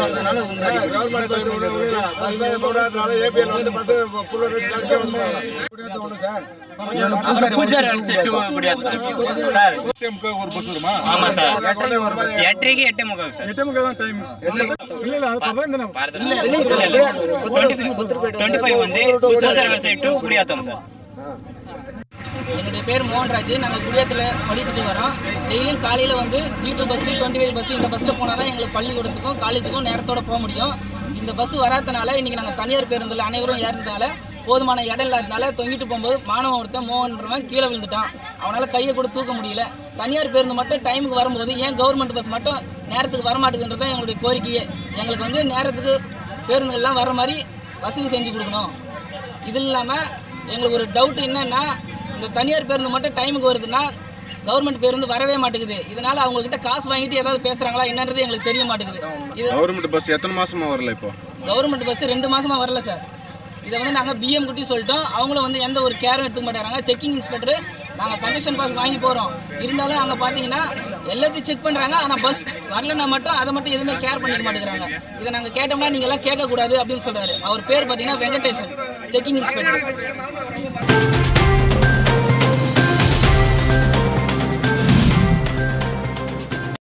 வந்ததுனால உங்க government bus ஒன்று விடல பஸ் மேலே போடாதனால ஏபிஎல் வந்து பஸ் புள்ள வச்சு நடத்தி வந்து ஒன்று சார் அப்புறம் பூஜாரி வேலை செட்டு முடியாது சார் ஒரு பஸ் வருமா ஆமா சார் ஒரு பஸ் எட்டரைக்கு எட்டு முக்கால் சார் எட்டே முக்கால் தான் டைம் இல்ல இல்ல அது பரவாயில்ல தானே டுவெண்ட்டி ஃபைவ் வந்து பூஜாரி வேலை செட்டு குடியாத்தம் சார் என்னுடைய பேர் மோகன்ராஜ் நாங்கள் குடியாத்தில் படித்துட்டு வரோம் டெய்லியும் காலையில் வந்து G two bus twenty five bus இந்த பஸ்ஸில் போனால் தான் எங்களுக்கு பள்ளிக்கூடத்துக்கும் காலேஜுக்கும் நேரத்தோட போக முடியும் இந்த பஸ் வராதனால இன்றைக்கி நாங்கள் தனியார் பேருந்தில் அனைவரும் ஏறினதுனால போதுமான இடம் இல்லாதனால தொங்கிட்டு போகும்போது மாணவன் ஒருத்தன் மோகன்றவன் கீழே விழுந்துட்டான் அவனால் கையை கூட தூக்க முடியல தனியார் பேருந்து மட்டும் டைமுக்கு வரும்போது ஏன் கவர்மெண்ட் பஸ் மட்டும் நேரத்துக்கு வரமாட்டேங்குன்றது தான் எங்களுடைய கோரிக்கையே எங்களுக்கு வந்து நேரத்துக்கு பேருந்துகள்லாம் வர மாதிரி வசதி செஞ்சு கொடுக்கணும் இது இல்லாமல் எங்களுக்கு ஒரு டவுட் என்னன்னா இந்த தனியார் பேருந்து மட்டும் டைமுக்கு வருதுன்னா கவர்மெண்ட் பேருந்து வரவே மாட்டேங்குது இதனால அவங்க கிட்ட காசு வாங்கிட்டு ஏதாவது பேசுறாங்களா என்னன்றது எங்களுக்கு தெரிய மாட்டேங்குது இது கவர்மெண்ட் பஸ் எத்தனை மாசமா வரல இப்போ கவர்மெண்ட் பஸ் ரெண்டு மாசமா வரல சார் இதை வந்து நாங்கள் பிஎம் குட்டி சொல்லிட்டோம் அவங்களும் வந்து எந்த ஒரு கேரும் எடுத்துக்க மாட்டாங்க செக்கிங் இன்ஸ்பெக்டர் நாங்கள் கன்ஜெக்ஷன் பாஸ் வாங்கி போகிறோம் இருந்தாலும் அங்கே பார்த்தீங்கன்னா எல்லாத்தையும் செக் பண்ணுறாங்க ஆனால் பஸ் வரலன்னா மட்டும் அதை மட்டும் எதுவுமே கேர் பண்ணிக்க மாட்டேங்கிறாங்க இதை நாங்கள் கேட்டோம்னா நீங்கள் எல்லாம் கேட்கக்கூடாது அப்படின்னு சொல்கிறாரு அவர் பேர் பார்த்தீங்கன்னா வெங்கடேசன் செக்கிங் இன்ஸ்பெக்டர்